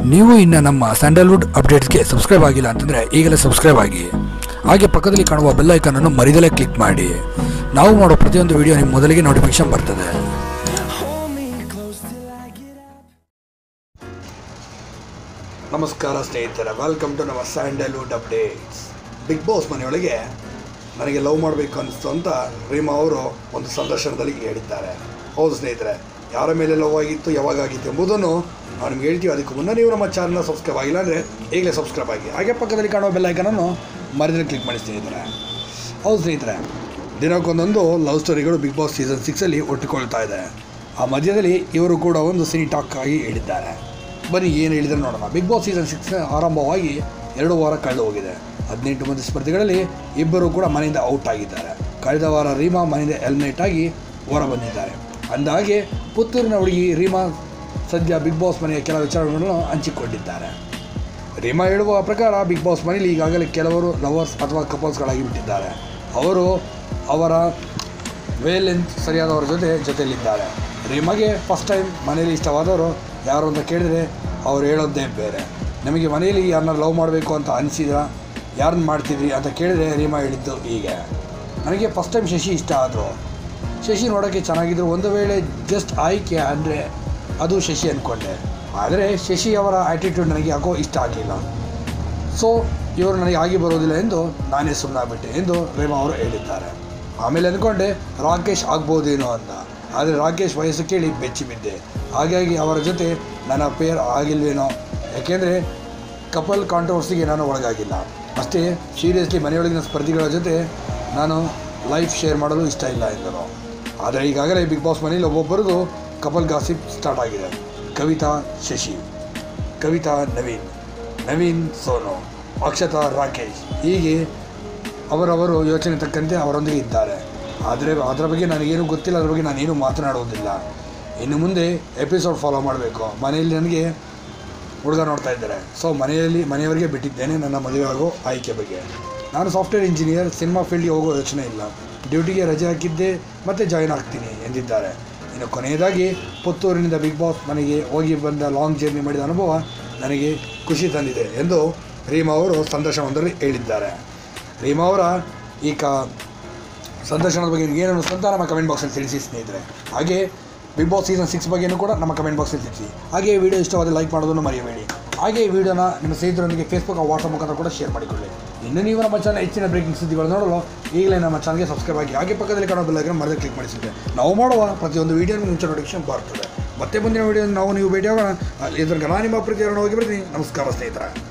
ನೀವು ಇನ್ನು ನಮ್ಮ ಸ್ಯಾಂಡಲ್ವುಡ್ ಅಪ್ಡೇಟ್ಸ್ಗೆ ಸಬ್ಸ್ಕ್ರೈಬ್ ಆಗಿಲ್ಲ ಅಂತಂದರೆ ಈಗಲೇ ಸಬ್ಸ್ಕ್ರೈಬ್ ಆಗಿ ಹಾಗೆ ಪಕ್ಕದಲ್ಲಿ ಕಾಣುವ ಬೆಲ್ ಐಕನನ್ನು ಮರಿದಲೇ ಕ್ಲಿಕ್ ಮಾಡಿ ನಾವು ಮಾಡೋ ಪ್ರತಿಯೊಂದು ವಿಡಿಯೋ ನಿಮ್ಮ ಮೊದಲಿಗೆ ನೋಟಿಫಿಕೇಶನ್ ಬರ್ತದೆ ನಮಸ್ಕಾರ ಸ್ನೇಹಿತರೆ ವೆಲ್ಕಮ್ ಟು ನಮ್ಮ ಸ್ಯಾಂಡಲ್ವುಡ್ ಅಪ್ಡೇಟ್ಸ್ ಬಿಗ್ ಬಾಸ್ ಮನೆಯೊಳಗೆ ನನಗೆ ಲವ್ ಮಾಡಬೇಕು ಅನಿಸ್ತು ಅಂತ ರೀಮಾ ಅವರು ಒಂದು ಸಂದರ್ಶನದಲ್ಲಿ ಹೇಳಿದ್ದಾರೆ ಹೌದು ಸ್ನೇಹಿತರೆ ಯಾರ ಮೇಲೆ ಲವ್ ಆಗಿತ್ತು ಯಾವಾಗ ಆಗಿತ್ತು ಎಂಬುದನ್ನು ನಾವು ನಿಮ್ಗೆ ಹೇಳ್ತೀವಿ ಅದಕ್ಕೂ ಮುನ್ನ ನೀವು ನಮ್ಮ ಚಾನಲ್ನ ಸಬ್ಸ್ಕ್ರೈಬ್ ಆಗಿಲ್ಲ ಅಂದರೆ ಈಗಲೇ ಸಬ್ಸ್ಕ್ರೈಬ್ ಆಗಿ ಹಾಗೆ ಪಕ್ಕದಲ್ಲಿ ಕಾಣುವ ಬೆಲ್ ಐಕನನ್ನು ಮರಿದ್ರೆ ಕ್ಲಿಕ್ ಮಾಡಿ ಸ್ನೇಹಿತರೆ ಹೌದು ಸ್ನೇಹಿತರೆ ದಿನಕ್ಕೊಂದೊಂದು ಲವ್ ಸ್ಟೋರಿಗಳು ಬಿಗ್ ಬಾಸ್ ಸೀಸನ್ ಸಿಕ್ಸಲ್ಲಿ ಒಟ್ಟಿಕೊಳ್ತಾ ಇದೆ ಆ ಮಧ್ಯದಲ್ಲಿ ಇವರು ಕೂಡ ಒಂದು ಸಿನಿ ಟಾಕ್ ಆಗಿ ಹೇಳಿದ್ದಾರೆ ಬನ್ನಿ ಏನು ಹೇಳಿದ್ರೆ ನೋಡೋಣ ಬಿಗ್ ಬಾಸ್ ಸೀಸನ್ ಸಿಕ್ಸ್ ಆರಂಭವಾಗಿ ಎರಡು ವಾರ ಕಳೆದು ಹೋಗಿದೆ ಹದಿನೆಂಟು ಮಂದಿ ಸ್ಪರ್ಧಿಗಳಲ್ಲಿ ಇಬ್ಬರು ಕೂಡ ಮನೆಯಿಂದ ಔಟ್ ಆಗಿದ್ದಾರೆ ಕಳೆದ ವಾರ ರೀಮಾ ಮನೆಯಿಂದ ಎಲಿಮಿನೇಟ್ ಆಗಿ ಹೊರ ಬಂದಿದ್ದಾರೆ ಅಂದಾಗೆ ಪುತ್ತೂರಿನ ಹುಡುಗಿ ರೀಮಾ ಸದ್ಯ ಬಿಗ್ ಬಾಸ್ ಮನೆಯ ಕೆಲ ವಿಚಾರಗಳನ್ನು ಹಂಚಿಕೊಂಡಿದ್ದಾರೆ ರೀಮಾ ಹೇಳುವ ಪ್ರಕಾರ ಬಿಗ್ ಬಾಸ್ ಮನೆಯಲ್ಲಿ ಈಗಾಗಲೇ ಕೆಲವರು ಲವರ್ಸ್ ಅಥವಾ ಕಪಲ್ಸ್ಗಳಾಗಿ ಬಿಟ್ಟಿದ್ದಾರೆ ಅವರು ಅವರ ವೇಲೆಂತ್ ಸರಿಯಾದವರ ಜೊತೆ ಜೊತೆಯಲ್ಲಿದ್ದಾರೆ ರೀಮಾಗೆ ಫಸ್ಟ್ ಟೈಮ್ ಮನೆಯಲ್ಲಿ ಇಷ್ಟವಾದವರು ಯಾರು ಅಂತ ಕೇಳಿದರೆ ಅವ್ರು ಹೇಳೋದೇ ಬೇರೆ ನಮಗೆ ಮನೆಯಲ್ಲಿ ಯಾರನ್ನ ಲವ್ ಮಾಡಬೇಕು ಅಂತ ಅನಿಸಿದ್ರ ಯಾರನ್ನ ಮಾಡ್ತಿದ್ರಿ ಅಂತ ಕೇಳಿದರೆ ರೀಮಾ ಹೇಳಿದ್ದು ಹೀಗೆ ನನಗೆ ಫಸ್ಟ್ ಟೈಮ್ ಶಶಿ ಇಷ್ಟ ಆದರು ಶಶಿ ನೋಡೋಕ್ಕೆ ಚೆನ್ನಾಗಿದ್ರು ಒಂದು ವೇಳೆ ಜಸ್ಟ್ ಆಯ್ಕೆ ಅಂದರೆ ಅದು ಶಶಿ ಅಂದ್ಕೊಂಡೆ ಆದರೆ ಶಶಿ ಅವರ ಆ್ಯಟಿಟ್ಯೂಡ್ ನನಗೆ ಯಾಕೋ ಇಷ್ಟ ಆಗಲಿಲ್ಲ ಸೊ ಇವರು ನನಗೆ ಆಗಿ ಬರೋದಿಲ್ಲ ಎಂದು ನಾನೇ ಸುಮ್ಮನಾಗ್ಬಿಟ್ಟೆ ಎಂದು ರೇಮಾ ಅವರು ಹೇಳಿದ್ದಾರೆ ಆಮೇಲೆ ಅಂದ್ಕೊಂಡೆ ರಾಕೇಶ್ ಆಗ್ಬೋದೇನೋ ಅಂತ ಆದರೆ ರಾಕೇಶ್ ವಯಸ್ಸು ಕೇಳಿ ಬೆಚ್ಚಿ ಬಿದ್ದೆ ಹಾಗಾಗಿ ಅವರ ಜೊತೆ ನನ್ನ ಪೇರ್ ಆಗಿಲ್ವೇನೋ ಯಾಕೆಂದರೆ ಕಪಲ್ ಕಾಂಟ್ರವರ್ಸಿಗೆ ನಾನು ಒಳಗಾಗಿಲ್ಲ ಅಷ್ಟೇ ಸೀರಿಯಸ್ಲಿ ಮನೆಯೊಳಗಿನ ಸ್ಪರ್ಧಿಗಳ ಜೊತೆ ನಾನು ಲೈಫ್ ಶೇರ್ ಮಾಡಲು ಇಷ್ಟ ಇಲ್ಲ ಎಂದರು ಆದರೆ ಈಗಾಗಲೇ ಬಿಗ್ ಬಾಸ್ ಮನೆಯಲ್ಲಿ ಒಬ್ಬೊಬ್ಬರದು ಕಪಲ್ ಗಾಸಿಪ್ ಸ್ಟಾರ್ಟ್ ಆಗಿದೆ ಕವಿತಾ ಶಶಿ ಕವಿತಾ ನವೀನ್ ನವೀನ್ ಸೋನು ಅಕ್ಷತಾ ರಾಕೇಶ್ ಹೀಗೆ ಅವರವರು ಯೋಚನೆ ತಕ್ಕಂತೆ ಅವರೊಂದಿಗೆ ಇದ್ದಾರೆ ಆದರೆ ಅದರ ಬಗ್ಗೆ ನನಗೇನು ಗೊತ್ತಿಲ್ಲ ಅದರ ಬಗ್ಗೆ ನಾನೇನು ಮಾತನಾಡುವುದಿಲ್ಲ ಇನ್ನು ಮುಂದೆ ಎಪಿಸೋಡ್ ಫಾಲೋ ಮಾಡಬೇಕು ಮನೆಯಲ್ಲಿ ನನಗೆ ಹುಡುಗ ನೋಡ್ತಾ ಇದ್ದಾರೆ ಸೊ ಮನೆಯಲ್ಲಿ ಮನೆಯವರಿಗೆ ಬಿಟ್ಟಿದ್ದೇನೆ ನನ್ನ ಮದುವೆ ಆಗೋ ಆಯ್ಕೆ ಬಗ್ಗೆ ನಾನು ಸಾಫ್ಟ್ವೇರ್ ಇಂಜಿನಿಯರ್ ಸಿನಿಮಾ ಫೀಲ್ಡ್ಗೆ ಹೋಗೋ ಯೋಚನೆ ಇಲ್ಲ ಡ್ಯೂಟಿಗೆ ರಜೆ ಹಾಕಿದ್ದೆ ಮತ್ತೆ ಜಾಯಿನ್ ಆಗ್ತೀನಿ ಎಂದಿದ್ದಾರೆ ಇನ್ನು ಕೊನೆಯದಾಗಿ ಪುತ್ತೂರಿನಿಂದ ಬಿಗ್ ಬಾಸ್ ಮನೆಗೆ ಹೋಗಿ ಬಂದ ಲಾಂಗ್ ಜರ್ನಿ ಮಾಡಿದ ಅನುಭವ ನನಗೆ ಖುಷಿ ತಂದಿದೆ ಎಂದು ರೀಮಾ ಅವರು ಸಂದರ್ಶನವೊಂದರಲ್ಲಿ ಹೇಳಿದ್ದಾರೆ ರೀಮಾ ಅವರ ಈ ಕ ಸಂದರ್ಶನದ ಬಗ್ಗೆ ನಿಮ್ಗೆ ಏನು ಅನಿಸ್ತು ಅಂತ ನಮ್ಮ ಕಮೆಂಟ್ ಬಾಕ್ಸಲ್ಲಿ ತಿಳಿಸಿ ಸ್ನೇಹಿತರೆ ಹಾಗೆ ಬಿಗ್ ಬಾಸ್ ಸೀಸನ್ ಸಿಕ್ಸ್ ಬಗ್ಗೆಯೂ ಕೂಡ ನಮ್ಮ ಕಮೆಂಟ್ ಬಾಕ್ಸಲ್ಲಿ ತಿಳಿಸಿ ಹಾಗೆ ವಿಡಿಯೋ ಇಷ್ಟವಾದ ಲೈಕ್ ಮಾಡೋದನ್ನು ಮರೆಯಬೇಡಿ ಹಾಗೆ ಈ ವಿಡಿಯೋನ ನಿಮ್ಮ ಸ್ನೇಹಿತರೊಂದಿಗೆ ಫೇಸ್ಬುಕ್ ವಾಟ್ಸಪ್ ಮುಖಾಂತರ ಕೂಡ ಶೇರ್ ಮಾಡಿಕೊಳ್ಳಿ ಇನ್ನು ನೀವು ನಮ್ಮ ಚಾನಲ್ ಹೆಚ್ಚಿನ ಬ್ರೇಕಿಂಗ್ ಸುದ್ದಿಗಳು ನೋಡಲು ಈಗಲೇ ನಮ್ಮ ಚಾನಲ್ಗೆ ಸಬ್ಸ್ಕ್ರೈಬ್ ಆಗಿ ಹಾಗೆ ಪಕ್ಕದಲ್ಲಿ ಕಾಣೋ ಬೆಲ್ಲೈಕನ್ ಮರದ ಕ್ಲಿಕ್ ಮಾಡಿಸಿದೆ ನಾವು ಮಾಡುವ ಪ್ರತಿಯೊಂದು ವೀಡಿಯೋ ಮುಂಚೆ ನೋಟಿಫಿಕೇಶನ್ ಬರ್ತದೆ ಮತ್ತೆ ಮುಂದಿನ ವೀಡಿಯೋ ನಾವು ನೀವು ಭೇಟಿ ಆಗೋಣ ಅಲ್ಲಿ ಇದ್ರ ನಾನು ನಿಮ್ಮ ಪ್ರೀತಿಯನ್ನು ಹೋಗಿ ಬರ್ತೀನಿ ನಮಸ್ಕಾರ ಸ್ನೇಹಿತರೆ